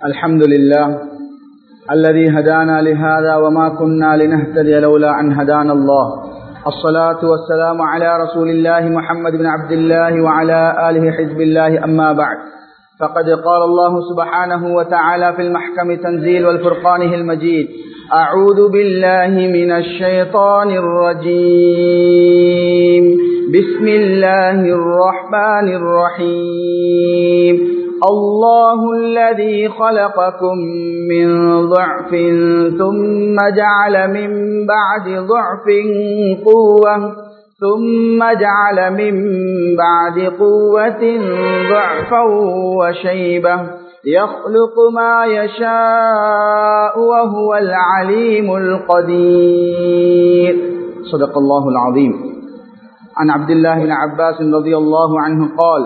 الحمد لله الذي هدانا لهذا وما كنا لنهتدي لولا أن هدانا الله الصلاة والسلام على رسول الله محمد بن عبد الله وعلى آله حزب الله أما بعد فقد قال الله سبحانه وتعالى في المحكم تنزيل والفرقانه المجيد أعوذ بالله من الشيطان الرجيم بسم الله الرحمن الرحيم الله الذي خلقكم من ضعف ثم جعل من بعد ضعف قوة ثم جعل من بعد قوة ضعفا وشيبة يخلق ما يشاء وهو العليم القدير صدق الله العظيم عن عبد الله بن عباس رضي الله عنه قال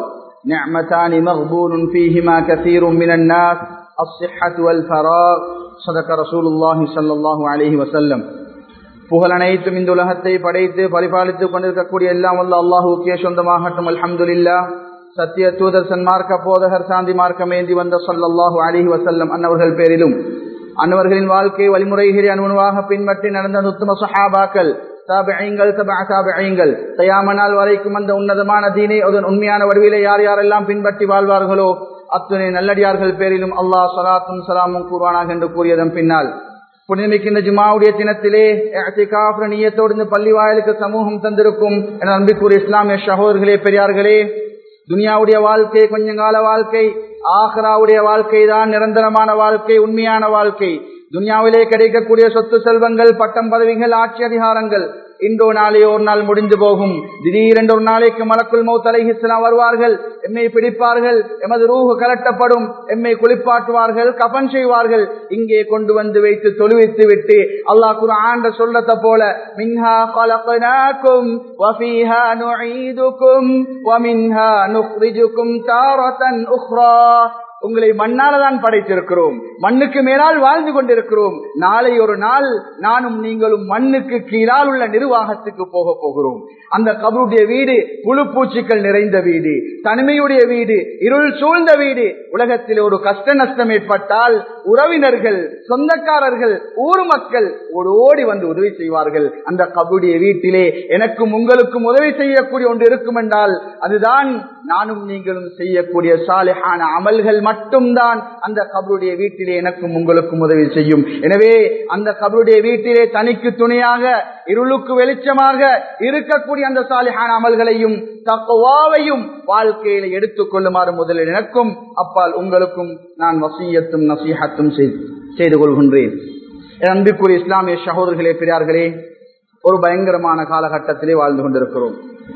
نعمتان مغبون فيهما كثير من الناس الصحة والفراغ صدق رسول الله صلى الله عليه وسلم புகழ் அனைத்தும் இந்த உலகத்தை படைத்து பரிபாலித்துக் கொண்டிருக்கக்கூடிய எல்லாம் வல்ல அல்லாஹுக்கே சொந்தமாகட்டும் அல்ஹம்துலில்லா சத்திய தூதர் சன்மார்க்க போதகர் சாந்தி மார்க்கம் ஏந்தி வந்த சொல்லல்லாஹு அலிஹி வசல்லம் அன்னவர்கள் பேரிலும் அன்னவர்களின் வாழ்க்கை வழிமுறைகளை அனுபவமாக பின்பற்றி நடந்த உத்தம சஹாபாக்கள் தாபியங்கள் தபா தாபியங்கள் தயாமனால் வரைக்கும் அந்த உன்னதமான தீனை அதன் உண்மையான வடிவிலே யார் யாரெல்லாம் பின்பற்றி வாழ்வார்களோ அத்துணை நல்லடியார்கள் பேரிலும் அல்லாஹ் சலாத்தும் சலாமும் கூறுவானாக என்று கூறியதன் பின்னால் புனிதமிக்கின்ற ஜுமாவுடைய தினத்திலே நீயத்தோடு இந்த பள்ளி வாயிலுக்கு சமூகம் தந்திருக்கும் என அன்பிற்குரிய இஸ்லாமிய சகோதர்களே பெரியார்களே துனியாவுடைய வாழ்க்கை கொஞ்ச கால வாழ்க்கை ஆஹ்ராவுடைய வாழ்க்கை தான் நிரந்தரமான வாழ்க்கை உண்மையான வாழ்க்கை துனியாவிலே கிடைக்கக்கூடிய சொத்து செல்வங்கள் பட்டம் பதவிகள் ஆட்சி அதிகாரங்கள் இன்றோ நாளே ஒரு நாள் முடிந்து போகும் திடீரென்று ஒரு நாளைக்கு மலக்குள் மௌத் அலைஹிஸ்லாம் வருவார்கள் எம்மை பிடிப்பார்கள் எமது ரூஹு கலட்டப்படும் எம்மை குளிப்பாட்டுவார்கள் கபன் செய்வார்கள் இங்கே கொண்டு வந்து வைத்து தொழுவித்து விட்டு அல்லாஹ் குர்ஆன் சொல்லத்த போல மின்ஹா கலக்னாக்கும் வஃபீஹா நுஈதுக்கும் வமின்ஹா நுக்ரிஜுக்கும் தாரதன் உக்ரா உங்களை மண்ணால தான் படைத்திருக்கிறோம் மண்ணுக்கு மேலால் வாழ்ந்து கொண்டிருக்கிறோம் நாளை ஒரு நாள் நானும் நீங்களும் மண்ணுக்கு கீழால் உள்ள நிர்வாகத்துக்கு போக போகிறோம் அந்த கபருடைய வீடு புழு பூச்சிகள் நிறைந்த வீடு தனிமையுடைய வீடு இருள் சூழ்ந்த வீடு உலகத்தில் ஒரு கஷ்ட நஷ்டம் ஏற்பட்டால் உறவினர்கள் சொந்தக்காரர்கள் ஊர் மக்கள் ஓடி வந்து உதவி செய்வார்கள் அந்த கபருடைய வீட்டிலே எனக்கும் உங்களுக்கும் உதவி செய்யக்கூடிய ஒன்று இருக்கும் என்றால் அதுதான் நானும் நீங்களும் செய்யக்கூடிய சாலையான அமல்கள் மட்டும்தான் அந்த கபருடைய வீட்டிலே எனக்கும் உங்களுக்கும் உதவி செய்யும் எனவே அந்த கபருடைய வீட்டிலே தனிக்கு துணையாக இருளுக்கு வெளிச்சமாக இருக்கக்கூடிய அந்த சாலிஹான அமல்களையும் தக்குவாவையும் வாழ்க்கையில எடுத்துக் கொள்ளுமாறு முதலில் எனக்கும் அப்பால் உங்களுக்கும் நான் வசியத்தும் நசீகத்தும் செய்து கொள்கின்றேன் அன்பிற்குரிய இஸ்லாமிய சகோதரர்களே பெரியார்களே ஒரு பயங்கரமான காலகட்டத்திலே வாழ்ந்து கொண்டிருக்கிறோம்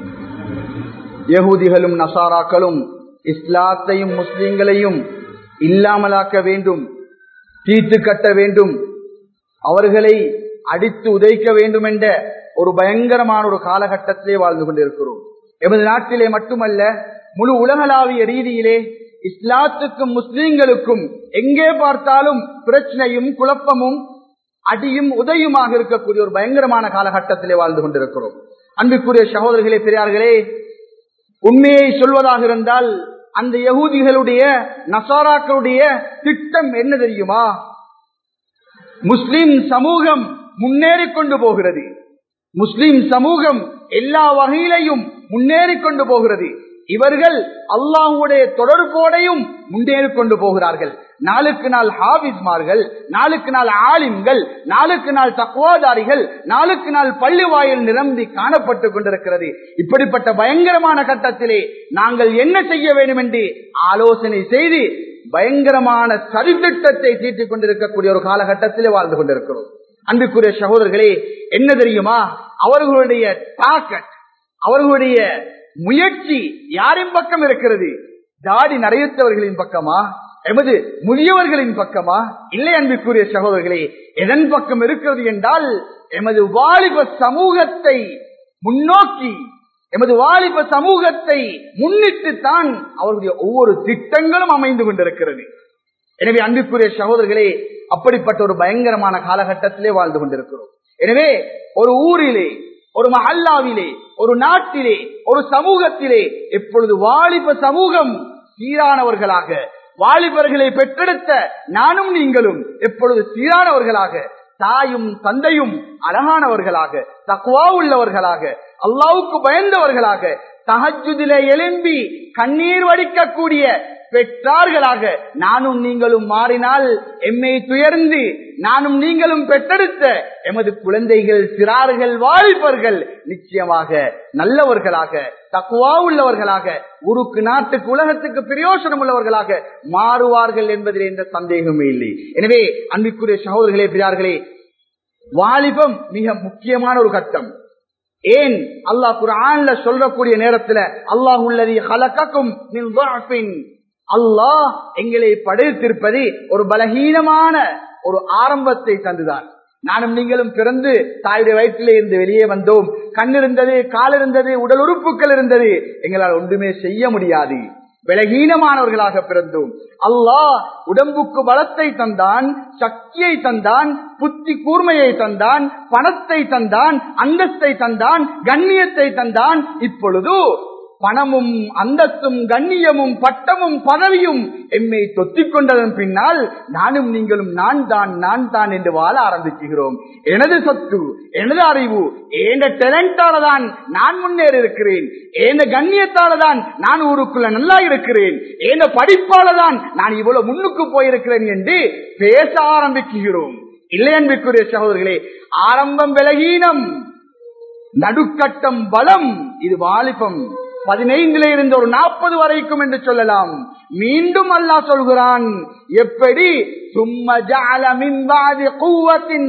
யகுதிகளும் நசாராக்களும் இஸ்லாத்தையும் முஸ்லிம்களையும் இல்லாமலாக்க வேண்டும் தீர்த்து கட்ட வேண்டும் அவர்களை அடித்து உதைக்க வேண்டும் என்ற ஒரு பயங்கரமான ஒரு காலகட்டத்திலே வாழ்ந்து கொண்டிருக்கிறோம் எமது நாட்டிலே மட்டுமல்ல முழு உலகளாவிய ரீதியிலே இஸ்லாத்துக்கும் முஸ்லிம்களுக்கும் எங்கே பார்த்தாலும் பிரச்சனையும் குழப்பமும் அடியும் உதயுமாக இருக்கக்கூடிய ஒரு பயங்கரமான காலகட்டத்திலே வாழ்ந்து கொண்டிருக்கிறோம் அன்புக்குரிய சகோதரர்களே பெரியார்களே உண்மையை சொல்வதாக இருந்தால் அந்த யகூதிகளுடைய நசாராக்களுடைய திட்டம் என்ன தெரியுமா முஸ்லிம் சமூகம் முன்னேறி கொண்டு போகிறது முஸ்லிம் சமூகம் எல்லா வகையிலையும் முன்னேறி கொண்டு போகிறது இவர்கள் அல்லாஹுடைய தொடர்போடையும் முன்னேறி கொண்டு போகிறார்கள் நாளுக்கு நாள் ஹாபிஸ்மார்கள் நாளுக்கு நாள் ஆலிம்கள் நாளுக்கு நாள் தக்குவாதாரிகள் நாளுக்கு நாள் பள்ளி வாயில் நிரம்பி காணப்பட்டு கொண்டிருக்கிறது இப்படிப்பட்ட பயங்கரமான கட்டத்திலே நாங்கள் என்ன செய்ய வேண்டும் என்று ஆலோசனை செய்து பயங்கரமான சரித்திட்டத்தை தீட்டிக் கொண்டிருக்கக்கூடிய ஒரு காலகட்டத்திலே வாழ்ந்து கொண்டிருக்கிறோம் அன்புக்குரிய சகோதரர்களே என்ன தெரியுமா அவர்களுடைய தாக்கட் அவர்களுடைய முயற்சி யாரின் பக்கம் இருக்கிறது தாடி நரையத்தவர்களின் பக்கமா எமது முதியவர்களின் பக்கமா இல்லை அன்புக்குரிய சகோதரர்களே எதன் பக்கம் இருக்கிறது என்றால் எமது வாலிப சமூகத்தை முன்னோக்கி எமது வாலிப சமூகத்தை முன்னிட்டு தான் அவர்களுடைய ஒவ்வொரு திட்டங்களும் அமைந்து கொண்டிருக்கிறது எனவே அன்புக்குரிய சகோதரர்களே அப்படிப்பட்ட ஒரு பயங்கரமான காலகட்டத்திலே வாழ்ந்து கொண்டிருக்கிறோம் எனவே ஒரு ஊரிலே ஒரு மஹல்லாவிலே ஒரு நாட்டிலே ஒரு சமூகத்திலே எப்பொழுது வாலிப சமூகம் சீரானவர்களாக வாலிபர்களை பெற்றெடுத்த நானும் நீங்களும் எப்பொழுது சீரானவர்களாக தாயும் தந்தையும் அழகானவர்களாக தக்குவா உள்ளவர்களாக அல்லாவுக்கு பயந்தவர்களாக தகஜுதிலே எழும்பி கண்ணீர் வடிக்கக்கூடிய பெற்றார்களாக நானும் நீங்களும் மாறினால் எம்மை துயர்ந்து நானும் நீங்களும் பெற்றெடுத்த எமது குழந்தைகள் சிறார்கள் வாலிபர்கள் நிச்சயமாக நல்லவர்களாக தக்குவா உள்ளவர்களாக ஊருக்கு நாட்டுக்கு உலகத்துக்கு பிரயோசனம் உள்ளவர்களாக மாறுவார்கள் என்பதில் எந்த சந்தேகமே இல்லை எனவே அன்பிற்குரிய சகோதரர்களே பிறார்களே வாலிபம் மிக முக்கியமான ஒரு கட்டம் ஏன் அல்லாஹ் குரான்ல சொல்லக்கூடிய நேரத்துல அல்லாஹ் உள்ளதி ஹலக்கும் அல்லாஹ் எங்களை படைத்திருப்பது ஒரு பலகீனமான ஒரு ஆரம்பத்தை தந்துதான் நானும் நீங்களும் பிறந்து தாயுடைய வயிற்றிலே இருந்து வெளியே வந்தோம் கண் இருந்தது கால் இருந்தது உடல் உறுப்புகள் இருந்தது எங்களால் ஒன்றுமே செய்ய முடியாது பலகீனமானவர்களாக பிறந்தோம் அல்லாஹ் உடம்புக்கு பலத்தை தந்தான் சக்தியை தந்தான் புத்தி கூர்மையை தந்தான் பணத்தை தந்தான் அந்தஸ்தை தந்தான் கண்ணியத்தை தந்தான் இப்பொழுது பணமும் அந்தஸ்தும் கண்ணியமும் பட்டமும் பதவியும் எம்மை தொத்திக் கொண்டதன் பின்னால் நானும் நீங்களும் நான் தான் நான் தான் என்று வாழ ஆரம்பிக்கிறோம் எனது சொத்து எனது அறிவு ஏந்த டேலண்டால தான் நான் முன்னேறி இருக்கிறேன் ஏந்த கண்ணியத்தால தான் நான் ஊருக்குள்ள நல்லா இருக்கிறேன் ஏந்த படிப்பால தான் நான் இவ்வளவு முன்னுக்கு போயிருக்கிறேன் என்று பேச ஆரம்பிக்கிறோம் இல்லை என்பதற்குரிய சகோதரர்களே ஆரம்பம் விலகீனம் நடுக்கட்டம் பலம் இது வாலிபம் பதினைந்துல இருந்து ஒரு நாற்பது வரைக்கும் என்று சொல்லலாம் மீண்டும் அல்லா சொல்கிறான் எப்படி சும்ம ஜால மின்பாதி கூவத்தின்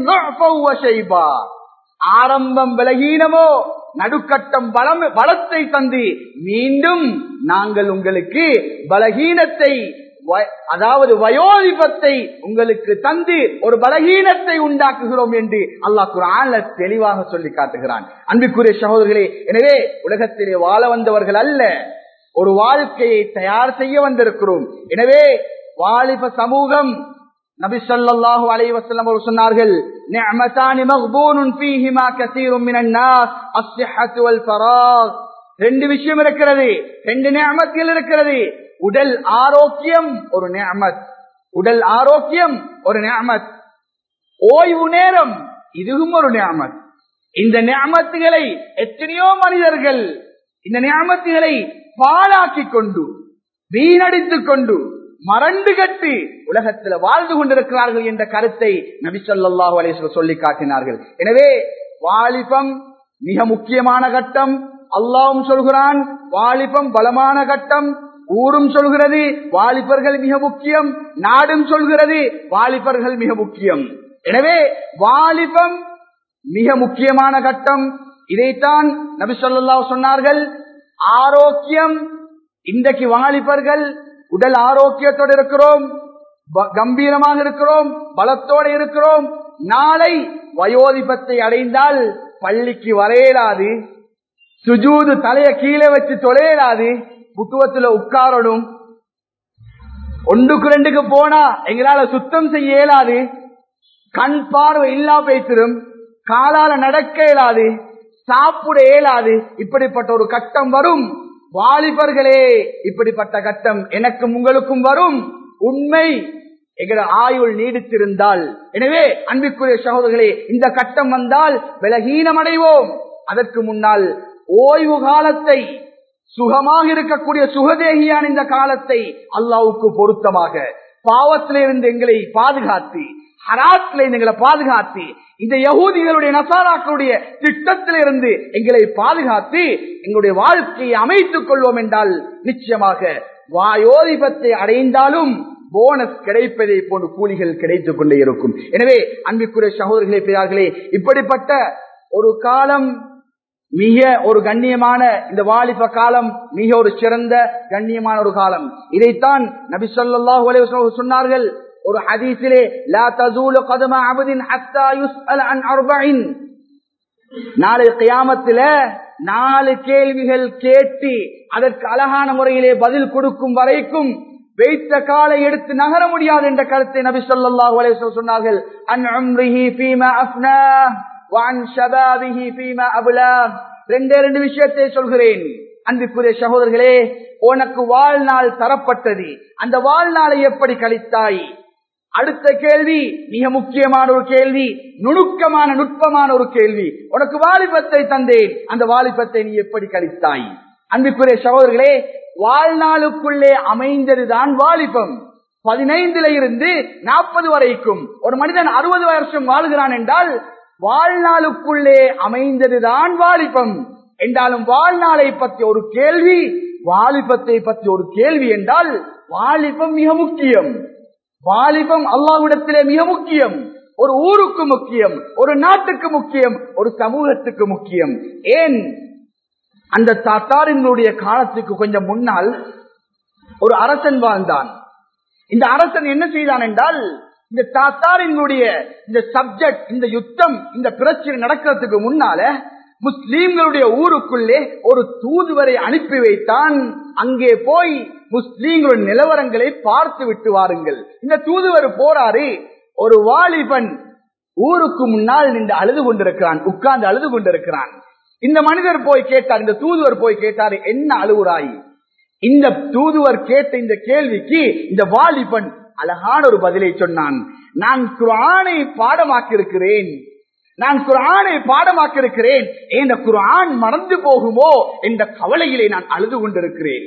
ஆரம்பம் பலகீனமோ நடுக்கட்டம் பலம் பலத்தை தந்து மீண்டும் நாங்கள் உங்களுக்கு பலகீனத்தை அதாவது வயோதிபத்தை உங்களுக்கு தந்து ஒரு பலகீனத்தை உண்டாக்குகிறோம் என்று அல்லாஹ் குரான்ல தெளிவாக சொல்லி காட்டுகிறான் அன்புக்குரிய சகோதரர்களே எனவே உலகத்திலே வாழ வந்தவர்கள் அல்ல ஒரு வாழ்க்கையை தயார் செய்ய வந்திருக்கிறோம் எனவே வாலிப சமூகம் நபி ஸல்லல்லாஹு அலைஹி வஸல்லம் அவர்கள் சொன்னார்கள் நிஅமதானி மக்பூனுன் ஃபீஹிமா கஸீரும் மினன் நாஸ் அஸ்ஸிஹத்து வல் ஃபராக் ரெண்டு விஷயம் இருக்கிறது ரெண்டு நிஅமத்துகள் இருக்கிறது உடல் ஆரோக்கியம் ஒரு நியமத் உடல் ஆரோக்கியம் ஒரு நியமத் ஓய்வு நேரம் இதுவும் ஒரு நியமத் இந்த நியமத்துகளை எத்தனையோ மனிதர்கள் இந்த நியமத்துகளை பாழாக்கி கொண்டு வீணடித்துக் கொண்டு மறந்து கட்டி உலகத்தில் வாழ்ந்து கொண்டிருக்கிறார்கள் என்ற கருத்தை நபி சொல்லாஹு அலேஸ்வர் சொல்லி காட்டினார்கள் எனவே வாலிபம் மிக முக்கியமான கட்டம் அல்லாவும் சொல்கிறான் வாலிபம் பலமான கட்டம் ஊரும் சொல்கிறது வாலிபர்கள் மிக முக்கியம் நாடும் சொல்கிறது வாலிபர்கள் மிக முக்கியம் எனவே வாலிபம் மிக முக்கியமான கட்டம் இதைத்தான் நபி சொல்லா சொன்னார்கள் ஆரோக்கியம் இன்றைக்கு வாலிபர்கள் உடல் ஆரோக்கியத்தோடு இருக்கிறோம் கம்பீரமாக இருக்கிறோம் பலத்தோடு இருக்கிறோம் நாளை வயோதிபத்தை அடைந்தால் பள்ளிக்கு வரையலாது சுஜூது தலைய கீழே வச்சு தொலையலாது புத்துவத்துல உட்காரணும் ஒன்றுக்கு ரெண்டுக்கு போனா எங்களால சுத்தம் செய்ய இயலாது கண் பார்வை இல்லா பேசிடும் காலால நடக்க இயலாது சாப்பிட இயலாது இப்படிப்பட்ட ஒரு கட்டம் வரும் வாலிபர்களே இப்படிப்பட்ட கட்டம் எனக்கும் உங்களுக்கும் வரும் உண்மை எங்கள ஆயுள் நீடித்திருந்தால் எனவே அன்பிற்குரிய சகோதரர்களே இந்த கட்டம் வந்தால் விலகீனம் அடைவோம் அதற்கு முன்னால் ஓய்வு காலத்தை சுகமாக இருக்கக்கூடிய சுகதேகியான இந்த காலத்தை அல்லாவுக்கு பொருத்தமாக பாவத்திலிருந்து எங்களை பாதுகாத்து ஹராத்தில எங்களை பாதுகாத்து இந்த யகூதிகளுடைய நசாராக்களுடைய திட்டத்திலிருந்து எங்களை பாதுகாத்து எங்களுடைய வாழ்க்கையை அமைத்துக் கொள்வோம் என்றால் நிச்சயமாக வாயோதிபத்தை அடைந்தாலும் போனஸ் கிடைப்பதை போன்று கூலிகள் கிடைத்துக் கொண்டே இருக்கும் எனவே அன்பிற்குரிய சகோதரர்களே பிறார்களே இப்படிப்பட்ட ஒரு காலம் மிக ஒரு கண்ணியமான இந்த வாலிப காலம் மிக ஒரு சிறந்த கண்ணியமான ஒரு காலம் இதைத்தான் நபி சொல்லாஹு அலைஹி சொன்னார்கள் ஒரு ஹதீஸிலே லா தசூலு கதம அபதின் ஹத்தா யுஸ்அல் அன் அர்பஇன் நாளை கியாமத்தில நாலு கேள்விகள் கேட்டு அதற்கு அழகான முறையிலே பதில் கொடுக்கும் வரைக்கும் வைத்த காலை எடுத்து நகர முடியாது என்ற கருத்தை நபி சொல்லாஹு அலைஹி சொன்னார்கள் அன் உம்ரிஹி ஃபீமா அஃப்னா ரெண்டே ரெண்டு விஷயத்தை சொல்கிறேன் அன்பிற்குரிய சகோதரர்களே உனக்கு வாழ்நாள் தரப்பட்டது அந்த வாழ்நாளை எப்படி கழித்தாய் அடுத்த கேள்வி மிக முக்கியமான ஒரு கேள்வி நுணுக்கமான நுட்பமான ஒரு கேள்வி உனக்கு வாலிபத்தை தந்தேன் அந்த வாலிபத்தை நீ எப்படி கழித்தாய் அன்புக்குரிய சகோதரர்களே வாழ்நாளுக்குள்ளே அமைந்ததுதான் வாலிபம் பதினைந்துல இருந்து நாற்பது வரைக்கும் ஒரு மனிதன் அறுபது வருஷம் வாழ்கிறான் என்றால் வாழ்நாளுக்குள்ளே அமைந்ததுதான் வாலிபம் என்றாலும் வாழ்நாளை பற்றி ஒரு கேள்வி வாலிபத்தை பற்றி ஒரு கேள்வி என்றால் வாலிபம் மிக முக்கியம் வாலிபம் அல்லாவிடத்திலே மிக முக்கியம் ஒரு ஊருக்கு முக்கியம் ஒரு நாட்டுக்கு முக்கியம் ஒரு சமூகத்துக்கு முக்கியம் ஏன் அந்த தாத்தாரினுடைய காலத்துக்கு கொஞ்சம் முன்னால் ஒரு அரசன் வாழ்ந்தான் இந்த அரசன் என்ன செய்தான் என்றால் இந்த தாத்தாரினுடைய இந்த சப்ஜெக்ட் இந்த யுத்தம் இந்த பிரச்சனை நடக்கிறதுக்கு முன்னால முஸ்லீம்களுடைய ஊருக்குள்ளே ஒரு தூதுவரை அனுப்பி வைத்தான் அங்கே போய் முஸ்லீம்களுடைய நிலவரங்களை பார்த்து விட்டு வாருங்கள் இந்த தூதுவர் போறாரு ஒரு வாலிபன் ஊருக்கு முன்னால் நின்று அழுது கொண்டிருக்கிறான் உட்கார்ந்து அழுது கொண்டிருக்கிறான் இந்த மனிதர் போய் கேட்டார் இந்த தூதுவர் போய் கேட்டாரு என்ன அழுவுறாய் இந்த தூதுவர் கேட்ட இந்த கேள்விக்கு இந்த வாலிபன் அழகான ஒரு பதிலை சொன்னான் நான் குரானை பாடமாக்கி இருக்கிறேன் நான் குரானை பாடமாக்கி இருக்கிறேன் இந்த குரான் மறந்து போகுமோ என்ற கவலையிலே நான் அழுது கொண்டிருக்கிறேன்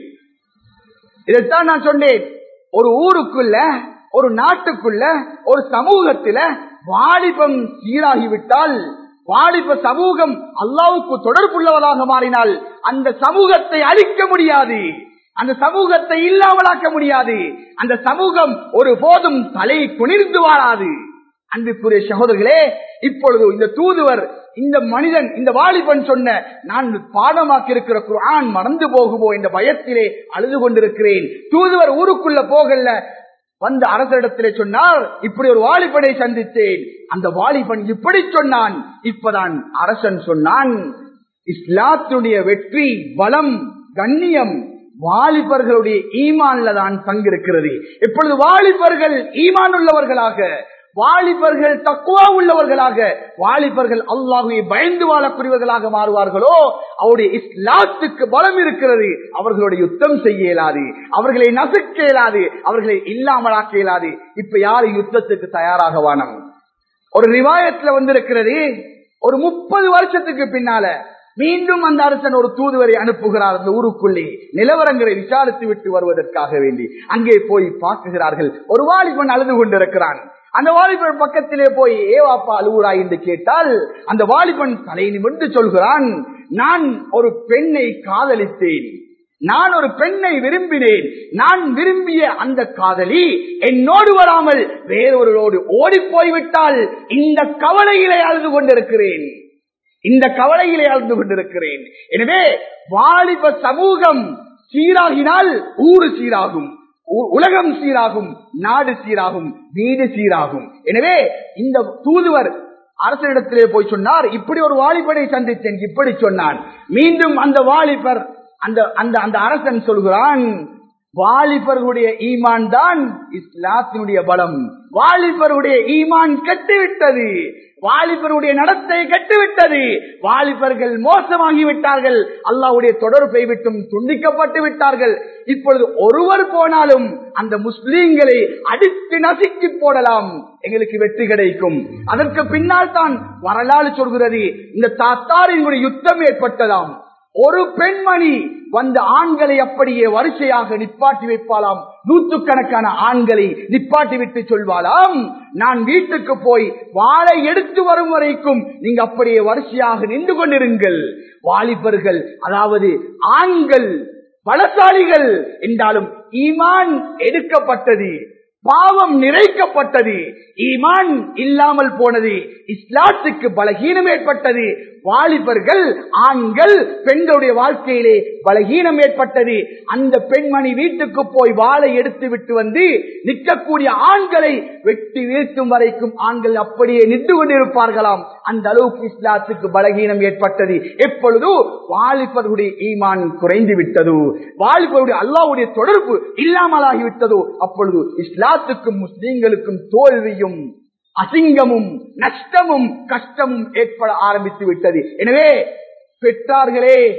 இதைத்தான் நான் சொன்னேன் ஒரு ஊருக்குள்ள ஒரு நாட்டுக்குள்ள ஒரு சமூகத்தில வாலிபம் சீராகிவிட்டால் வாலிப சமூகம் அல்லாவுக்கு தொடர்புள்ளவராக மாறினால் அந்த சமூகத்தை அழிக்க முடியாது அந்த சமூகத்தை இல்லாமலாக்க முடியாது அந்த சமூகம் ஒரு போதும் தலை குனிர்ந்து வாழாது அன்புக்குரிய சகோதரர்களே இப்பொழுது இந்த தூதுவர் இந்த மனிதன் இந்த வாலிபன் சொன்ன நான் பாடமாக்கி இருக்கிற குரான் மறந்து போகுமோ என்ற பயத்திலே அழுது கொண்டிருக்கிறேன் தூதுவர் ஊருக்குள்ள போகல வந்த அரசரிடத்திலே சொன்னார் இப்படி ஒரு வாலிபனை சந்தித்தேன் அந்த வாலிபன் இப்படி சொன்னான் இப்பதான் அரசன் சொன்னான் இஸ்லாத்துடைய வெற்றி பலம் கண்ணியம் வாலிபர்களுடைய ஈமான்ல தான் பங்கிருக்கிறது இப்பொழுது வாலிபர்கள் ஈமான் உள்ளவர்களாக வாலிபர்கள் தக்குவா உள்ளவர்களாக வாலிபர்கள் அல்லாஹுவை பயந்து வாழக்கூடியவர்களாக மாறுவார்களோ அவருடைய இஸ்லாத்துக்கு பலம் இருக்கிறது அவர்களுடைய யுத்தம் செய்ய இயலாது அவர்களை நசுக்க இயலாது அவர்களை இல்லாமலாக்க இயலாது இப்ப யாரு யுத்தத்துக்கு தயாராக வானம் ஒரு ரிவாயத்துல வந்திருக்கிறது ஒரு முப்பது வருஷத்துக்கு பின்னால மீண்டும் அந்த அரசன் ஒரு தூதுவரை அனுப்புகிறார் அந்த ஊருக்குள்ளே நிலவரங்களை விசாரித்து விட்டு வருவதற்காக வேண்டி அங்கே போய் பார்க்குகிறார்கள் ஒரு வாலிபன் அழுது கொண்டிருக்கிறான் அந்த வாலிபன் பக்கத்திலே போய் ஏவாப்பா அழுவுரா என்று கேட்டால் அந்த வாலிபன் தலை நிமிர்ந்து சொல்கிறான் நான் ஒரு பெண்ணை காதலித்தேன் நான் ஒரு பெண்ணை விரும்பினேன் நான் விரும்பிய அந்த காதலி என்னோடு வராமல் வேறொருவரோடு ஓடி போய்விட்டால் இந்த கவலையிலே அழுது கொண்டிருக்கிறேன் இந்த கவலையிலே அழுது கொண்டிருக்கிறேன் எனவே வாலிப சமூகம் சீராகினால் ஊரு சீராகும் உலகம் சீராகும் நாடு சீராகும் வீடு சீராகும் எனவே இந்த தூதுவர் அரசனிடத்திலே போய் சொன்னார் இப்படி ஒரு வாலிபனை சந்தித்தேன் இப்படி சொன்னான் மீண்டும் அந்த வாலிபர் அந்த அந்த அந்த அரசன் சொல்கிறான் வாலிபர்களுடைய ஈமான் தான் இஸ்லாத்தினுடைய பலம் வாலிபருடைய ஈமான் கெட்டுவிட்டது வாலிபருடைய நடத்தை கெட்டுவிட்டது வாலிபர்கள் மோசமாகி விட்டார்கள் அல்லாவுடைய தொடர்பை விட்டும் துண்டிக்கப்பட்டு விட்டார்கள் இப்பொழுது ஒருவர் போனாலும் அந்த முஸ்லீம்களை அடித்து நசுக்கி போடலாம் எங்களுக்கு வெற்றி கிடைக்கும் அதற்கு பின்னால் தான் வரலாறு சொல்கிறது இந்த தாத்தாரினுடைய யுத்தம் ஏற்பட்டதாம் ஒரு பெண்மணி வந்த ஆண்களை அப்படியே வரிசையாக நிப்பாட்டி வைப்பாளாம் நூற்றுக்கணக்கான ஆண்களை நிப்பாட்டி விட்டு சொல்வாளாம் நான் வீட்டுக்கு போய் வாழை எடுத்து வரும் வரைக்கும் நீங்க அப்படியே வரிசையாக நின்று கொண்டிருங்கள் வாலிபர்கள் அதாவது ஆண்கள் பலசாலிகள் என்றாலும் ஈமான் எடுக்கப்பட்டது பாவம் நிறைக்கப்பட்டது ஈமான் இல்லாமல் போனது இஸ்லாத்துக்கு பலகீனம் ஏற்பட்டது வாலிபர்கள் ஆண்கள் பெண்களுடைய வாழ்க்கையிலே பலகீனம் ஏற்பட்டது அந்த பெண்மணி வீட்டுக்கு போய் வாளை எடுத்து விட்டு வந்து நிற்கக்கூடிய ஆண்களை வெட்டி வீழ்த்தும் வரைக்கும் ஆண்கள் அப்படியே நின்று கொண்டிருப்பார்களாம் அந்த அளவுக்கு இஸ்லாத்துக்கு பலகீனம் ஏற்பட்டது எப்பொழுது வாலிபர்களுடைய ஈமான் குறைந்து விட்டது வாலிபருடைய அல்லாவுடைய தொடர்பு இல்லாமலாகிவிட்டதோ அப்பொழுது இஸ்லாத்துக்கும் முஸ்லீம்களுக்கும் தோல்வியும் அசிங்கமும் நஷ்டமும் கஷ்டமும் ஏற்பட ஆரம்பித்து விட்டது எனவே பெற்றார்களே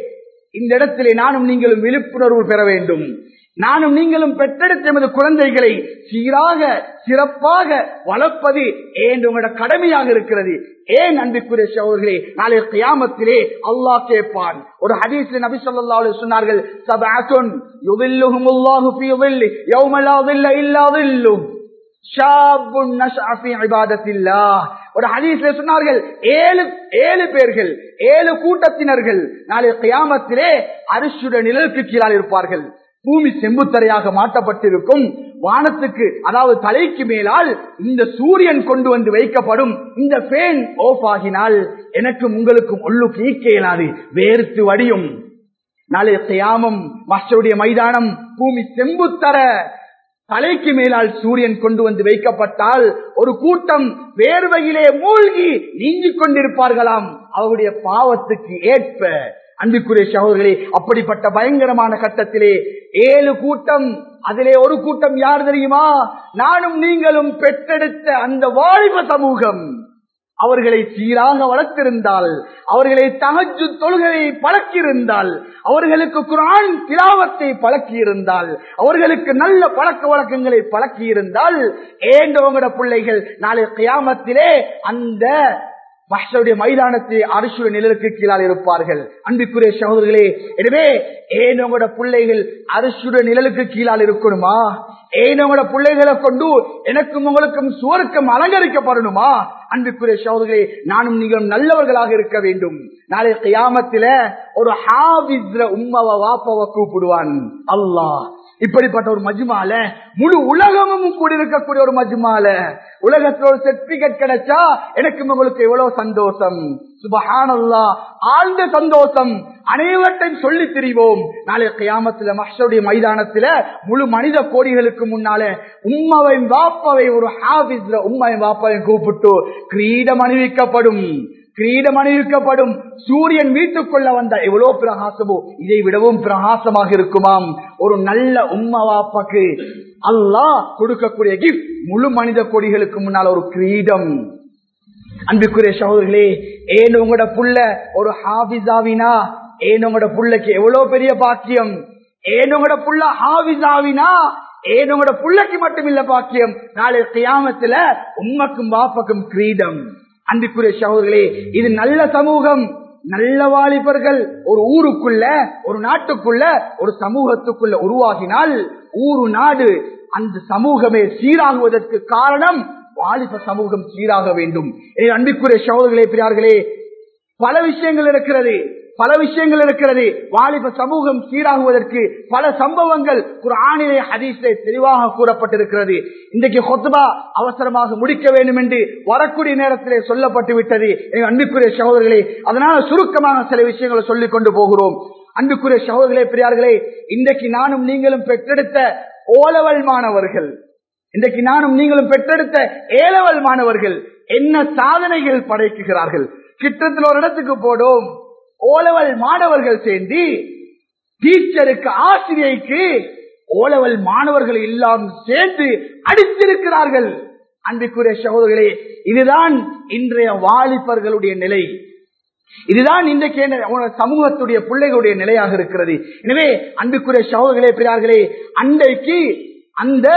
இந்த இடத்திலே நானும் நீங்களும் விழிப்புணர்வு பெற வேண்டும் நானும் நீங்களும் பெற்றெடுத்த எமது குழந்தைகளை சீராக சிறப்பாக வளர்ப்பது ஏன் உங்களோட கடமையாக இருக்கிறது ஏன் அன்புக்குரிய சகோதரர்களே நாளைய கியாமத்திலே அல்லாஹ் கேட்பான் ஒரு ஹதீஸ்ல நபி ஸல்லல்லாஹு அலைஹி சொன்னார்கள் சபஅத்துன் யுதில்லுஹுமுல்லாஹு ஃபீ ظில்லி யௌம லா ظில்ல இல்லா ظில்லுஹு ஷாபுன் நஷ்அ ஃபீ இபாதத்தில்லாஹ் ஒரு ஹதீஸ்ல சொன்னார்கள் ஏழு ஏழு பேர்கள் ஏழு கூட்டத்தினர்கள் நாளை கியாமத்திலே அரிசுட நிழலுக்கு கீழால் இருப்பார்கள் பூமி செம்புத்தரையாக மாற்றப்பட்டிருக்கும் வானத்துக்கு அதாவது தலைக்கு மேலால் இந்த சூரியன் கொண்டு வந்து வைக்கப்படும் இந்த பேன் ஓஃப் ஆகினால் எனக்கும் உங்களுக்கும் உள்ளுக்கு ஈக்க இயலாது வேர்த்து வடியும் நாளைய கியாமம் மஸ்டருடைய மைதானம் பூமி செம்புத்தர தலைக்கு மேலால் சூரியன் கொண்டு வந்து வைக்கப்பட்டால் ஒரு கூட்டம் வேர்வையிலே மூழ்கி நீங்கிக் கொண்டிருப்பார்களாம் அவருடைய பாவத்துக்கு ஏற்ப அன்புக்குரிய சகோதரர்களே அப்படிப்பட்ட பயங்கரமான கட்டத்திலே ஏழு கூட்டம் அதிலே ஒரு கூட்டம் யார் தெரியுமா நானும் நீங்களும் பெற்றெடுத்த அந்த வாலிப சமூகம் அவர்களை சீராக வளர்த்திருந்தால் அவர்களை தகஜு தொழுகையை பழக்கியிருந்தால் அவர்களுக்கு குரான் திலாவத்தை பழக்கியிருந்தால் அவர்களுக்கு நல்ல பழக்க வழக்கங்களை பழக்கியிருந்தால் ஏண்டவங்கட பிள்ளைகள் நாளை கியாமத்திலே அந்த மஹ்ஷருடைய மைதானத்தை அரசுடைய நிழலுக்கு கீழால் இருப்பார்கள் அன்புக்குரிய சகோதரர்களே எனவே ஏன் உங்களோட பிள்ளைகள் அரசுடைய நிழலுக்கு கீழால் இருக்கணுமா ஏன் உங்களோட பிள்ளைகளை கொண்டு எனக்கும் உங்களுக்கும் சுவருக்கம் அலங்கரிக்கப்படணுமா அன்புக்குரிய சகோதரர்களே நானும் நீங்களும் நல்லவர்களாக இருக்க வேண்டும் நாளை கியாமத்தில ஒரு ஹாவிஸ்ல உம்மவ வாப்பவ கூப்பிடுவான் அல்லாஹ் இப்படிப்பட்ட ஒரு மஜ்மால முழு உலகமும் கூட இருக்கக்கூடிய ஒரு மஜ்மால உலகத்துல ஒரு சர்டிபிகேட் கிடைச்சா எனக்கு உங்களுக்கு எவ்வளவு சந்தோஷம் சுபஹானல்லா ஆழ்ந்த சந்தோஷம் அனைவற்றையும் சொல்லி திரிவோம் நாளை கியாமத்துல மஹ்ஷருடைய மைதானத்துல முழு மனித கோடிகளுக்கு முன்னால உம்மாவையும் வாப்பாவை ஒரு ஹாபிஸ்ல உம்மாவையும் வாப்பாவையும் கூப்பிட்டு கிரீடம் அணிவிக்கப்படும் கிரீடம் அணிவிக்கப்படும் சூரியன் வீட்டுக்குள்ள வந்த எவ்வளவு பிரகாசமோ இதை விடவும் பிரகாசமாக இருக்குமாம் ஒரு நல்ல உம்மா வாப்பாக்கு அல்லாஹ் கொடுக்கக்கூடிய கிஃப்ட் முழு மனித கொடிகளுக்கு முன்னால் ஒரு கிரீடம் அன்புக்குரிய சகோதரர்களே ஏன் உங்களோட புள்ள ஒரு ஹாபிஸாவினா ஏன் உங்களோட புள்ளைக்கு எவ்வளவு பெரிய பாக்கியம் ஏன் உங்களோட புள்ள ஹாபிஸாவினா ஏன் உங்களோட புள்ளைக்கு மட்டும் இல்ல பாக்கியம் நாளை கியாமத்துல உம்மக்கும் பாப்பக்கும் கிரீடம் அன்புக்குரிய சகோதரர்களே இது நல்ல சமூகம் நல்ல வாலிபர்கள் ஒரு ஊருக்குள்ள ஒரு நாட்டுக்குள்ள ஒரு சமூகத்துக்குள்ள உருவாகினால் ஊரு நாடு அந்த சமூகமே சீராகுவதற்கு காரணம் வாலிப சமூகம் சீராக வேண்டும் எனவே அன்பிற்குரிய சகோதரர்களே பிரியார்களே பல விஷயங்கள் இருக்கிறது பல விஷயங்கள் இருக்கிறது வாலிப சமூகம் சீராகுவதற்கு பல சம்பவங்கள் குரானிலே ஹதீஸிலே தெளிவாக கூறப்பட்டிருக்கிறது இன்றைக்கு கொத்துபா அவசரமாக முடிக்க வேண்டும் என்று வரக்கூடிய நேரத்திலே சொல்லப்பட்டு விட்டது எங்கள் அன்புக்குரிய சகோதரர்களே அதனால சுருக்கமாக சில விஷயங்களை சொல்லிக் கொண்டு போகிறோம் அன்புக்குரிய சகோதரர்களே பிரியார்களே இன்றைக்கு நானும் நீங்களும் பெற்றெடுத்த ஓலவல் மாணவர்கள் இன்றைக்கு நானும் நீங்களும் பெற்றெடுத்த ஏலவல் மாணவர்கள் என்ன சாதனைகள் படைக்குகிறார்கள் கிட்டத்தில் ஒரு இடத்துக்கு போடும் ஓலவல் மாணவர்கள் சேர்ந்து டீச்சருக்கு ஆசிரியைக்கு ஓலவல் மாணவர்கள் எல்லாம் சேர்ந்து அடித்திருக்கிறார்கள் அன்புக்குரிய சகோதரர்களே இதுதான் இன்றைய வாலிபர்களுடைய நிலை இதுதான் இன்றைக்கு என்ன- சமூகத்துடைய பிள்ளைகளுடைய நிலையாக இருக்கிறது எனவே அன்புக்குரிய சகோதரர்களே பிரியார்களே அன்றைக்கு அந்த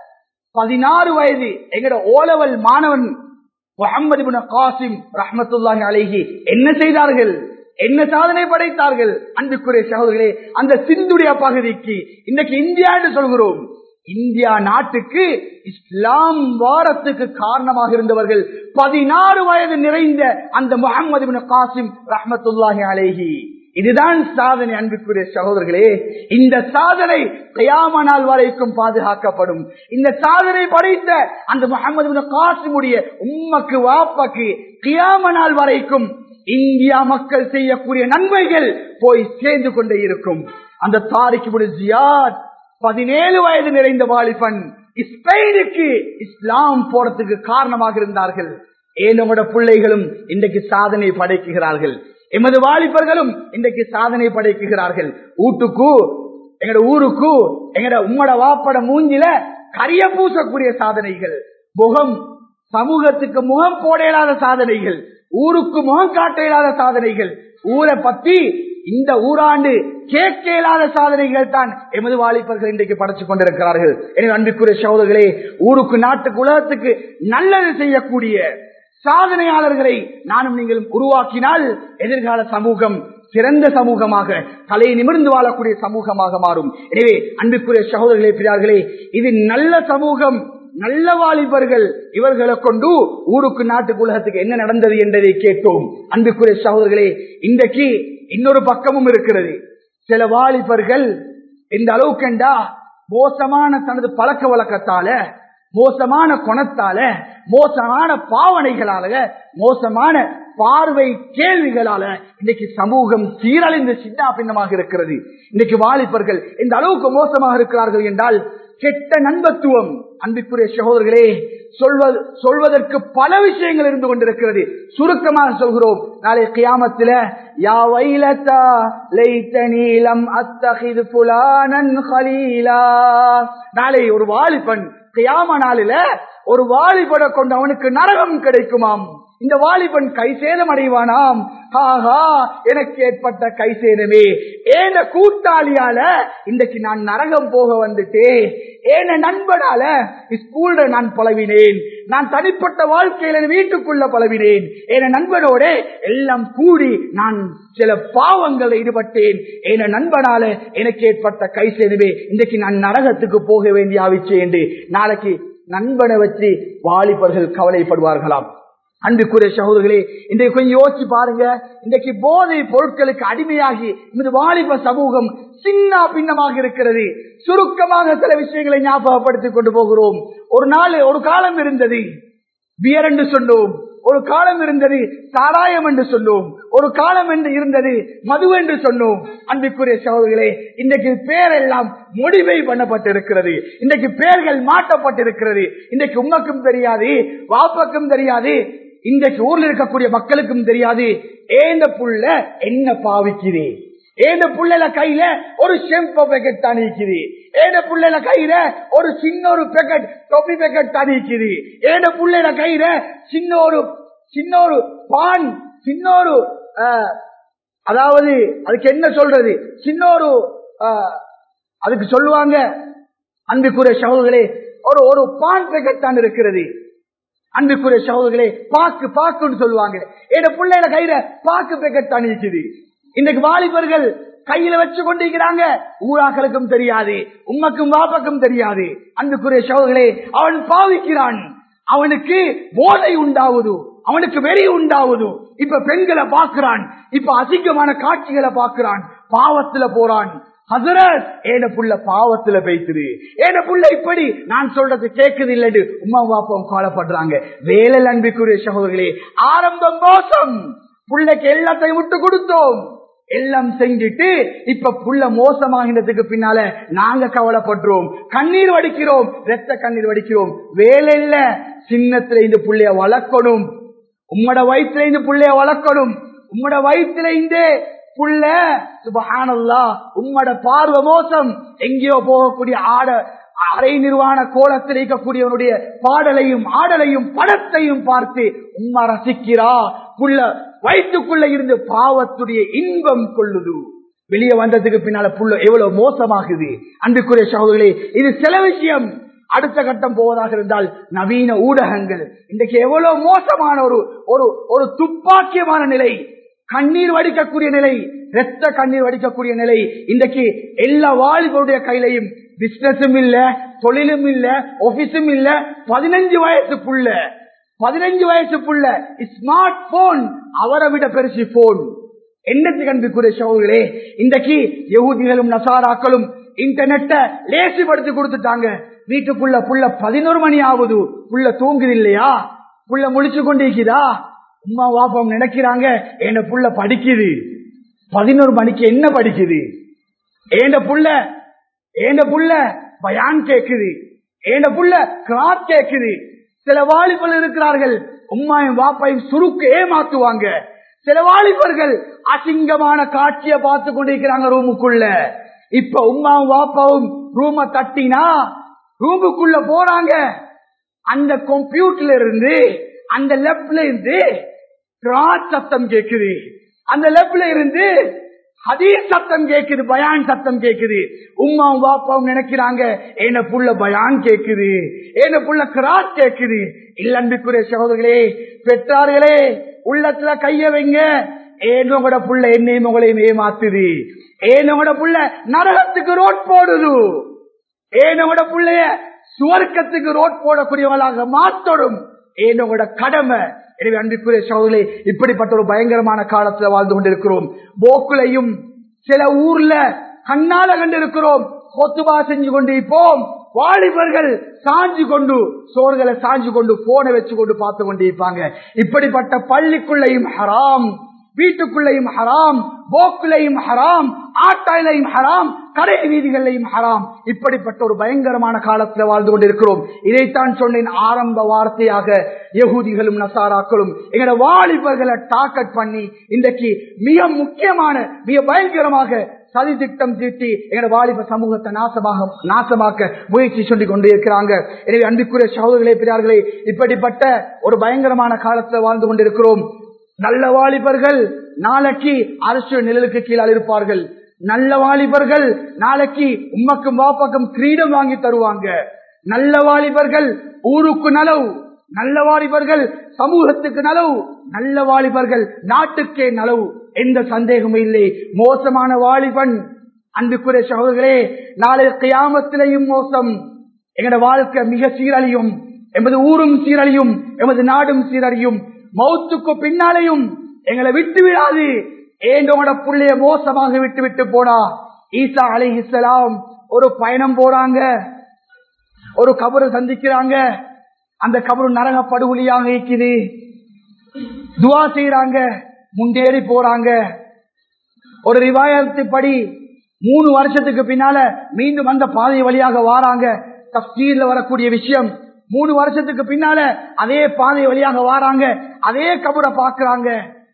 பதினாறு வயது எங்கட ஓலவல் மாணவன் முகமது இப்னு காசிம் ரஹ்மத்துல்லாஹி அலைஹி என்ன செய்தார்கள் என்ன சாதனை படைத்தார்கள் அன்புக்குரிய சகோதரர்களே அந்த சிந்துடைய பகுதிக்கு இன்னைக்கு இந்தியா என்று சொல்கிறோம் இந்தியா நாட்டுக்கு இஸ்லாம் வாரத்துக்கு காரணமாக இருந்தவர்கள் பதினாறு வயது நிறைந்த அந்த முகமது இப்னு காசிம் ரஹ்மத்துல்லாஹி அலைஹி இதுதான் சாதனை அன்புக்குரிய சகோதரர்களே இந்த சாதனை கயாம நாள் வரைக்கும் பாதுகாக்கப்படும் இந்த சாதனை படைத்த அந்த முகமது காசிமுடைய உம்மக்கு வாப்பாக்கு கியாம நாள் வரைக்கும் இந்தியா மக்கள் செய்யக்கூடிய நன்மைகள் போய் சேர்ந்து கொண்டே இருக்கும் அந்த தாரிக்கு ஜியாத் பதினேழு வயது நிறைந்த வாலிபன் ஸ்பெயினுக்கு இஸ்லாம் போறதுக்கு காரணமாக இருந்தார்கள் ஏனோட பிள்ளைகளும் இன்றைக்கு சாதனை படைக்குகிறார்கள் எமது வாலிபர்களும் இன்றைக்கு சாதனை படைக்குகிறார்கள் வீட்டுக்கு எங்கட ஊருக்கு எங்கட உம்மட வாப்பட மூஞ்சில கரிய பூசக்கூடிய சாதனைகள் முகம் சமூகத்துக்கு முகம் போட இயலாத சாதனைகள் ஊருக்கு முகம் காட்ட இயலாத சாதனைகள் ஊரை பத்தி இந்த ஊராண்டு கேட்க இயலாத சாதனைகள் தான் எமது வாலிபர்கள் இன்றைக்கு படைத்துக் கொண்டிருக்கிறார்கள் எனவே அன்பிற்குரிய சகோதரர்களே ஊருக்கு நாட்டுக்கு உலகத்துக்கு நல்லது செய்யக்கூடிய சாதனையாளர்களை நானும் நீங்களும் உருவாக்கினால் எதிர்கால சமூகம் சிறந்த சமூகமாக தலை நிமிர்ந்து வாழக்கூடிய சமூகமாக மாறும் எனவே அன்பிற்குரிய சகோதரர்களே பிரியார்களே இது நல்ல சமூகம் நல்ல வாலிபர்கள் இவர்களை கொண்டு ஊருக்கு நாட்டுக்கு உலகத்துக்கு என்ன நடந்தது என்பதை கேட்டோம் அன்பிற்குரிய சகோதரர்களே இன்றைக்கு இன்னொரு பக்கமும் இருக்கிறது சில வாலிபர்கள் இந்த அளவுக்குண்டா மோசமான தனது பழக்க வழக்கத்தால மோசமான குணத்தால மோசமான பாவனைகளால மோசமான பார்வை கேள்விகளால இன்னைக்கு சமூகம் சீரழிந்து சின்ன பின்னமாக இருக்கிறது இன்னைக்கு வாலிபர்கள் இந்த அளவுக்கு மோசமாக இருக்கிறார்கள் என்றால் கெட்ட நண்பத்துவம் அன்பிற்குரிய சகோதரர்களே சொல்வது சொல்வதற்கு பல விஷயங்கள் இருந்து கொண்டிருக்கிறது சுருக்கமாக சொல்கிறோம் நாளை கியாமத்தில யா வைலதா லைத்தனி லம் அத்தகிது புலானன் ஹலீலா நாளை ஒரு வாலிபன் கியாம நாளில ஒரு வாலிபனை கொண்டு அவனுக்கு நரகம் கிடைக்குமாம் இந்த வாலிபன் கை சேதம் அடைவானாம் ஆஹா எனக்கு ஏற்பட்ட கை சேதமே ஏன கூட்டாளியால இன்றைக்கு நான் நரகம் போக வந்துட்டேன் ஏன நண்பனால ஸ்கூல்ல நான் பழவினேன் நான் தனிப்பட்ட வாழ்க்கையில வீட்டுக்குள்ள பழவினேன் என நண்பனோட எல்லாம் கூடி நான் சில பாவங்கள் ஈடுபட்டேன் என நண்பனால எனக்கு ஏற்பட்ட கை சேதமே இன்றைக்கு நான் நரகத்துக்கு போக வேண்டிய ஆவிச்சு என்று நாளைக்கு நண்பனை வச்சு வாலிபர்கள் கவலைப்படுவார்களாம் அன்புக்குரிய சகோதரர்களே இன்றைக்கு கொஞ்சம் யோசிச்சு பாருங்க இன்றைக்கு போதை பொருட்களுக்கு அடிமையாகி இந்த வாலிப சமூகம் சின்ன பின்னமாக இருக்கிறது சுருக்கமாக சில விஷயங்களை ஞாபகப்படுத்திக் கொண்டு போகிறோம் ஒரு நாள் ஒரு காலம் இருந்தது பியர் என்று சொன்னோம் ஒரு காலம் இருந்தது சாராயம் என்று சொன்னோம் ஒரு காலம் என்று இருந்தது மது என்று சொன்னோம் அன்புக்குரிய சகோதரர்களே இன்றைக்கு பேரெல்லாம் முடிவை பண்ணப்பட்டிருக்கிறது இன்றைக்கு பேர்கள் மாற்றப்பட்டிருக்கிறது இன்றைக்கு உமக்கும் தெரியாது வாப்பக்கும் தெரியாது இன்றைக்கு ஊர்ல இருக்கக்கூடிய மக்களுக்கும் தெரியாது ஏந்த புள்ள என்ன பாவிக்கிறேன் ஏந்த புள்ளைல கையில ஒரு ஷெம்போ பேக்கெட் தான் இருக்குது ஏந்த புள்ளைல கையில ஒரு சின்ன ஒரு பேக்கெட் தொப்பி பேக்கெட் தான் இருக்குது ஏந்த புள்ளைல கையில சின்ன ஒரு சின்ன ஒரு பான் சின்ன ஒரு அதாவது அதுக்கு என்ன சொல்றது சின்ன ஒரு அதுக்கு சொல்லுவாங்க அன்புக்குரிய சகோதரர்களே ஒரு ஒரு பான் பேக்கெட் தான் இருக்கிறது அன்புக்குரிய சகோதரர்களே பாக்கு பாக்குன்னு சொல்லுவாங்க என் பிள்ளைல கையில பாக்கு பேக்கெட் தான் இருக்குது இன்றைக்கு வாலிபர்கள் கையில வச்சு கொண்டிருக்கிறாங்க ஊராக்களுக்கும் தெரியாது உம்மக்கும் வாப்பக்கும் தெரியாது அன்புக்குரிய சகோதரர்களே அவன் பாவிக்கிறான் அவனுக்கு போதை உண்டாவது அவனுக்கு வெறி உண்டாவது இப்ப பெண்களை பார்க்கிறான் இப்ப அசிங்கமான காட்சிகளை பார்க்கிறான் பாவத்துல போறான் ஹசரத் ஏன புள்ள பாவத்துல பேசுது ஏன புள்ள இப்படி நான் சொல்றது கேட்குது இல்லைன்னு உமா பாப்பம் காலப்படுறாங்க வேலை அன்பிற்குரிய சகோதரர்களே ஆரம்பம் மோசம் புள்ளைக்கு எல்லாத்தையும் விட்டு கொடுத்தோம் எல்லாம் செஞ்சுட்டு இப்ப புள்ள மோசமாகினதுக்கு பின்னால நாங்க கவலைப்படுறோம் கண்ணீர் வடிக்கிறோம் ரத்த கண்ணீர் வடிக்கிறோம் வேலை இல்ல சின்னத்துல இந்த புள்ளைய வளர்க்கணும் உம்மட வயிற்றுல இந்த புள்ளைய வளர்க்கணும் உம்மட வயிற்றுல இந்த புள்ள சுபஹானல்லா உம்மட பார்வை மோசம் எங்கேயோ போகக்கூடிய ஆட அரை நிர்வாண கோலத்தில் இருக்கக்கூடியவனுடைய பாடலையும் ஆடலையும் படத்தையும் பார்த்து உம்மா ரசிக்கிறா புள்ள வயிற்றுக்குள்ள இருந்து பாவத்துடைய இன்பம் கொள்ளுது வெளியே வந்ததுக்கு பின்னால புள்ள எவ்வளவு மோசமாகுது அன்புக்குரிய சகோதரர்களே இது சில விஷயம் அடுத்த கட்டம் போவதாக இருந்தால் நவீன ஊடகங்கள் இன்றைக்கு எவ்வளவு மோசமான ஒரு ஒரு ஒரு துப்பாக்கியமான நிலை கண்ணீர் வடிக்கக்கூடிய நிலை ரத்த கண்ணீர் வடிக்கக்கூடிய நிலை இன்றைக்கு எல்லா வாலிபருடைய கையிலையும் பிசினஸும் இல்ல தொழிலும் இல்ல ஆபீஸும் இல்ல பதினஞ்சு வயசுக்குள்ள பதினஞ்சு வயசுக்குள்ள ஸ்மார்ட் போன் அவரை விட பெருசு போன் என்னத்துக்கு அன்புக்குரிய சகோதரர்களே இன்றைக்கு யகுதிகளும் நசாராக்களும் இன்டர்நெட்டை லேசிப்படுத்தி கொடுத்துட்டாங்க வீட்டுக்குள்ள புள்ள பதினோரு மணி ஆகுது புள்ள தூங்குது இல்லையா புள்ள முழிச்சு கொண்டிருக்குதா உமா வாப்பம் நினைக்கிறாங்க என்ன புள்ள படிக்குது பதினோரு மணிக்கு என்ன படிக்குது ஏண்ட புள்ள ஏண்ட புள்ள பயான் கேக்குது ஏண்ட புள்ள கிளாஸ் கேக்குது சில வாலிபர்கள் இருக்கிறார்கள் உம்மாயும் வாப்பாயும் சுருக்கு ஏமாத்துவாங்க சில வாலிபர்கள் அசிங்கமான காட்சியை பார்த்து கொண்டிருக்கிறாங்க ரூமுக்குள்ள இப்ப உமாவும் வாப்பாவும் ரூம தட்டினா ரூமுக்குள்ள போறாங்க அந்த கம்ப்யூட்டர்ல இருந்து அந்த லெப்ட்ல இருந்து கிராஸ் சத்தம் கேக்குது அந்த லெப்ட்ல இருந்து ஹதீஸ் சத்தம் கேக்குது பயான் சத்தம் கேக்குது உமாவும் பாப்பாவும் நினைக்கிறாங்க என்ன புள்ள பயான் கேக்குது என்ன புள்ள கிராஸ் கேக்குது இல்லன்பிக்குரிய சகோதரர்களே பெற்றார்களே உள்ளத்துல கைய வைங்க ஏனோட புள்ள என்னையும் உங்களையும் ஏமாத்துது ஏனோட புள்ள நரகத்துக்கு ரோட் போடுது ஏனோட புள்ளைய சுவர்க்கத்துக்கு ரோட் போடக்கூடியவளாக மாத்தடும் ஏனோட கடமை எனவே அன்பிற்குரிய சகோதரி இப்படிப்பட்ட ஒரு பயங்கரமான காலத்துல வாழ்ந்து கொண்டிருக்கிறோம் போக்குலையும் சில ஊர்ல கண்ணால கண்டிருக்கிறோம் கொத்துபா செஞ்சு கொண்டு இப்போம் வாலிபர்கள் சாஞ்சு கொண்டு சோறுகளை சாஞ்சு கொண்டு போனை வச்சு கொண்டு பார்த்து கொண்டு இருப்பாங்க இப்படிப்பட்ட பள்ளிக்குள்ளையும் ஹராம் வீட்டுக்குள்ளையும் ஹராம் போக்குலையும் ஹராம் ஆட்டாயிலையும் ஹராம் கடை வீதிகளையும் ஹராம் இப்படிப்பட்ட ஒரு பயங்கரமான காலத்தில் வாழ்ந்து கொண்டிருக்கிறோம் இதைத்தான் சொன்னேன் ஆரம்ப வார்த்தையாக யகூதிகளும் நசாராக்களும் எங்களோட வாலிபர்களை டார்கெட் பண்ணி இன்றைக்கு மிக முக்கியமான மிக பயங்கரமாக சதி திட்டம் தீட்டி எங்களோட வாலிப சமூகத்தை நாசமாக நாசமாக்க முயற்சி சொல்லி கொண்டு இருக்கிறாங்க எனவே அன்புக்குரிய சகோதரர்களே பெரியார்களே இப்படிப்பட்ட ஒரு பயங்கரமான காலத்தில் வாழ்ந்து கொண்டிருக்கிறோம் நல்ல வாலிபர்கள் நாளைக்கு அரசு நிழலுக்கு கீழால் இருப்பார்கள் நல்ல வாலிபர்கள் நாளைக்கு உம்மக்கும் வாப்பக்கும் கிரீடம் வாங்கி தருவாங்க நல்ல வாலிபர்கள் ஊருக்கு நலவு நல்ல வாலிபர்கள் சமூகத்துக்கு நலவு நல்ல வாலிபர்கள் நாட்டுக்கே நலவு எந்த சந்தேகமும் இல்லை மோசமான வாலிபன் அன்புக்குரிய சகோதரர்களே நாளை கியாமத்திலையும் மோசம் எங்கட வாழ்க்கை மிக சீரழியும் எமது ஊரும் சீரழியும் எமது நாடும் சீரழியும் மௌத்துக்கு பின்னாலேயும் எங்களை விட்டு விடாது ஏண்டோட புள்ளைய மோசமாக விட்டு விட்டு போனா ஈசா அலி இஸ்லாம் ஒரு பயணம் போறாங்க ஒரு கபரை சந்திக்கிறாங்க அந்த கபரு நரக படுகொலியாக இருக்குது துவா செய்யறாங்க முன்னேறி போறாங்க ஒரு ரிவாயத்து படி மூணு வருஷத்துக்கு பின்னால மீண்டும் அந்த பாதை வழியாக வாராங்க தப்சீர்ல வரக்கூடிய விஷயம் மூணு வருஷத்துக்கு பின்னால அதே பாதை வழியாக வாராங்க அதே கபரை பாக்குறாங்க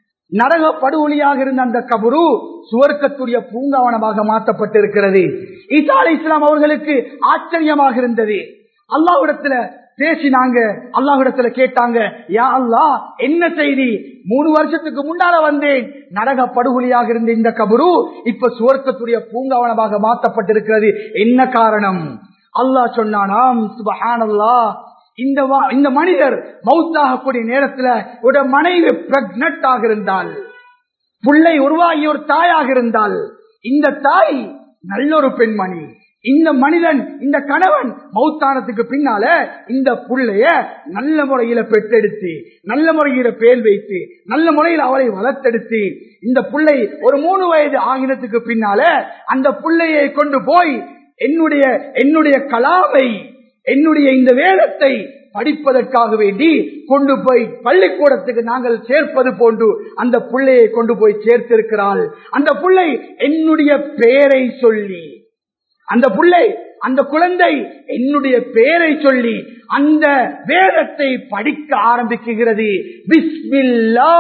நரக படுகொலியாக இருந்த அந்த கபரு சுவர்க்கத்துடைய பூங்காவனமாக மாற்றப்பட்டிருக்கிறது ஈசா அலி இஸ்லாம் அவர்களுக்கு ஆச்சரியமாக இருந்தது அல்லாவிடத்துல பேசினாங்க அல்லாஹிடத்துல கேட்டாங்க யா அல்லா என்ன செய்தி மூணு வருஷத்துக்கு முன்னால வந்தேன் நரக படுகொலியாக இருந்த இந்த கபரு இப்ப சுவர்க்கத்துடைய பூங்காவனமாக மாற்றப்பட்டிருக்கிறது என்ன காரணம் அல்லாஹ் சொன்னானாம் சுபஹானல்லா இந்த இந்த மனிதர் மவுத்தாகக்கூடிய நேரத்துல ஒரு மனைவி பிரெக்னட் ஆக இருந்தால் பிள்ளை உருவாகி ஒரு தாயாக இருந்தால் இந்த தாய் நல்ல ஒரு பெண்மணி இந்த மனிதன் இந்த கணவன் மௌத்தானத்துக்கு பின்னால இந்த புள்ளைய நல்ல முறையில பெற்றெடுத்து நல்ல முறையில பேர் வைத்து நல்ல முறையில் அவளை வளர்த்தெடுத்து இந்த புள்ளை ஒரு மூணு வயது ஆகினத்துக்கு பின்னால அந்த புள்ளையை கொண்டு போய் என்னுடைய என்னுடைய கலாமை என்னுடைய இந்த வேதத்தை படிப்பதற்காக வேண்டி கொண்டு போய் பள்ளிக்கூடத்துக்கு நாங்கள் சேர்ப்பது போன்று அந்த பிள்ளையை கொண்டு போய் சேர்த்திருக்கிறாள் அந்த பிள்ளை என்னுடைய பெயரை சொல்லி அந்த பிள்ளை அந்த குழந்தை என்னுடைய பெயரை சொல்லி அந்த வேதத்தை படிக்க ஆரம்பிக்குகிறது பிஸ்மில்லா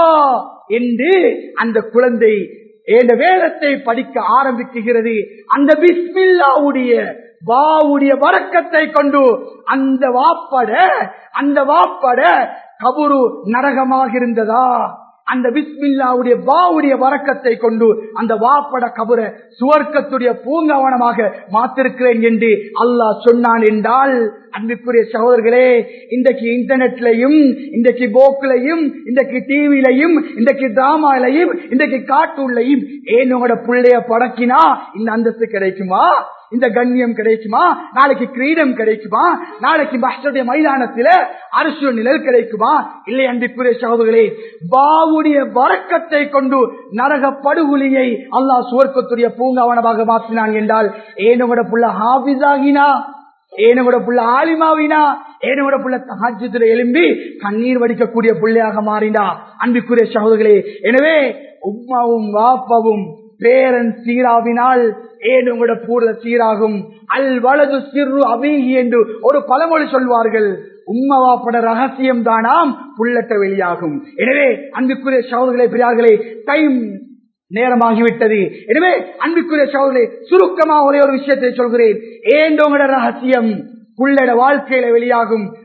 என்று அந்த குழந்தை என்ற வேதத்தை படிக்க ஆரம்பிக்குகிறது அந்த பிஸ்மில்லாவுடைய வாவுடைய வரக்கத்தை கொண்டு அந்த வாப்பட அந்த வாப்பட கபுரு நரகமாக இருந்ததா அந்த பிஸ்மில்லாவுடைய வாவுடைய வரக்கத்தை கொண்டு அந்த வாப்பட கபுர சுவர்க்கத்துடைய பூங்காவனமாக மாத்திருக்கிறேன் என்று அல்லாஹ் சொன்னான் என்றால் அன்புக்குரிய சகோதரர்களே இன்றைக்கு இன்டர்நெட்லையும் இன்றைக்கு போக்குலையும் இன்றைக்கு டிவிலையும் இன்றைக்கு டிராமாலையும் இன்றைக்கு கார்ட்டூன்லையும் ஏன் உங்களோட பிள்ளைய படக்கினா இந்த அந்தஸ்து கிடைக்குமா இந்த கண்ணியம் கிடைக்குமா நாளைக்கு கிரீடம் கிடைக்குமா நாளைக்கு மஸ்டருடைய மைதானத்தில அரசு நிழல் கிடைக்குமா இல்லை அன்பிற்குரிய சகோதரர்களே பாவுடைய வரக்கத்தை கொண்டு நரக படுகொலியை அல்லாஹ் சுவர்க்கத்துடைய பூங்காவனமாக மாற்றினான் என்றால் ஏனோட புள்ள ஹாபிஸாகினா ஏனோட புள்ள ஆலிமாவினா ஏனோட புள்ள தஹஜத்துல எழும்பி கண்ணீர் வடிக்கக்கூடிய பிள்ளையாக மாறினா அன்பிற்குரிய சகோதரர்களே எனவே உம்மாவும் வாப்பாவும் பேரன் சீராவினால் ஏன் உங்களோட பூர்ல சீராகும் அல் வலது சிறு அபீகி என்று ஒரு பழமொழி சொல்வார்கள் உம்மவாப்பட ரகசியம் தானாம் புள்ளட்ட வெளியாகும் எனவே அன்புக்குரிய சகோதரர்களே பெரியார்களே டைம் நேரமாகிவிட்டது எனவே அன்புக்குரிய சகோதரே சுருக்கமா ஒரே ஒரு விஷயத்தை சொல்கிறேன் ஏன் உங்களோட ரகசியம் புள்ளட வாழ்க்கையில வெளியாகும்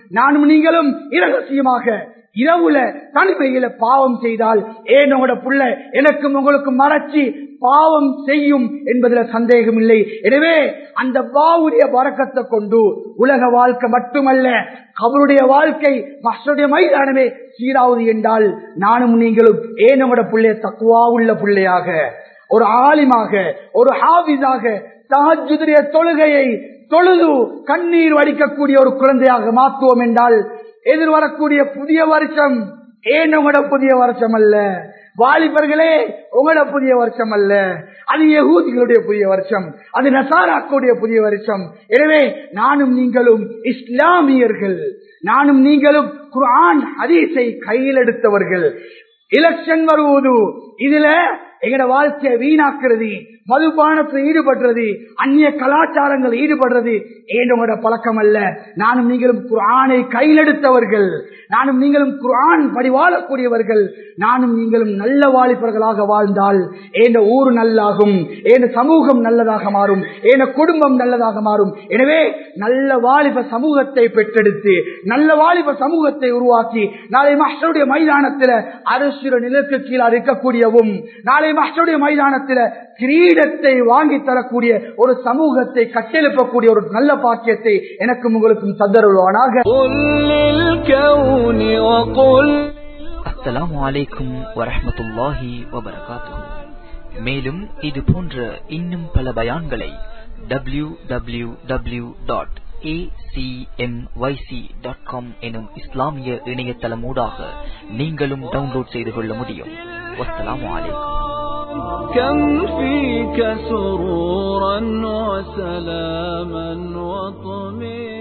நானும் நீங்களும் இரகசியமாக இரவுல தனிமையில பாவம் செய்தால் ஏன் உங்களோட புள்ள எனக்கும் உங்களுக்கும் மறைச்சி பாவம் செய்யும் என்பதில் சந்தேகம் இல்லை எனவே அந்த பாவுடைய வரக்கத்தை கொண்டு உலக வாழ்க்கை மட்டுமல்ல அவருடைய வாழ்க்கை மஸ்டருடைய மைதானமே சீராவது என்றால் நானும் நீங்களும் ஏன் நம்முடைய பிள்ளைய தக்குவா உள்ள பிள்ளையாக ஒரு ஆலிமாக ஒரு ஹாவிஸாக தஹஜுடைய தொழுகையை தொழுது கண்ணீர் வடிக்கக்கூடிய ஒரு குழந்தையாக மாற்றுவோம் என்றால் எதிர்வரக்கூடிய புதிய வருஷம் ஏன் உங்களோட புதிய வருஷம் அல்ல வாலிபர்களே உங்களோட புதிய வருஷம் அல்ல அது யகூதிகளுடைய புதிய வருஷம் அது நசாராக்களுடைய புதிய வருஷம் எனவே நானும் நீங்களும் இஸ்லாமியர்கள் நானும் நீங்களும் குர்ஆன் ஹதீஸை கையில் எடுத்தவர்கள் எலெக்ஷன் வருவது இதுல எங்கட வாழ்க்கையை வீணாக்குறது மதுபானத்தில் ஈடுபடுறது அந்நிய கலாச்சாரங்கள் ஈடுபடுறது ஏண்டோட பழக்கம் அல்ல நானும் நீங்களும் குரானை கையிலெடுத்தவர்கள் நானும் நீங்களும் குரான் படி வாழக்கூடியவர்கள் நானும் நீங்களும் நல்ல வாலிபர்களாக வாழ்ந்தால் ஏண்ட ஊர் நல்லாகும் ஏண்ட சமூகம் நல்லதாக மாறும் ஏண்ட குடும்பம் நல்லதாக மாறும் எனவே நல்ல வாலிப சமூகத்தை பெற்றெடுத்து நல்ல வாலிப சமூகத்தை உருவாக்கி நாளை மஸ்டருடைய மைதானத்தில் அரசுர நிலக்கு கீழே இருக்கக்கூடியவும் நாளை மஸ்டருடைய மைதானத்தில் கிரீடத்தை வாங்கி தரக்கூடிய ஒரு சமூகத்தை கட்டெழுப்பக்கூடிய ஒரு நல்ல பாக்கியத்தை எனக்கும் உங்களுக்கும் தந்தருவானாக அஸ்ஸலாமு அலைக்கும் வரஹ்மத்துல்லாஹி வபரகாத்துஹு மேலும் இது போன்ற இன்னும் பல பயான்களை W W W dot acmyc.com எனும் இஸ்லாமிய இணையதளமூடாக நீங்களும் டவுன்லோட் செய்து கொள்ள முடியும் வஸ்ஸலாமு அலைக்கும் كم فيك سرورا وسلاما وطمئنا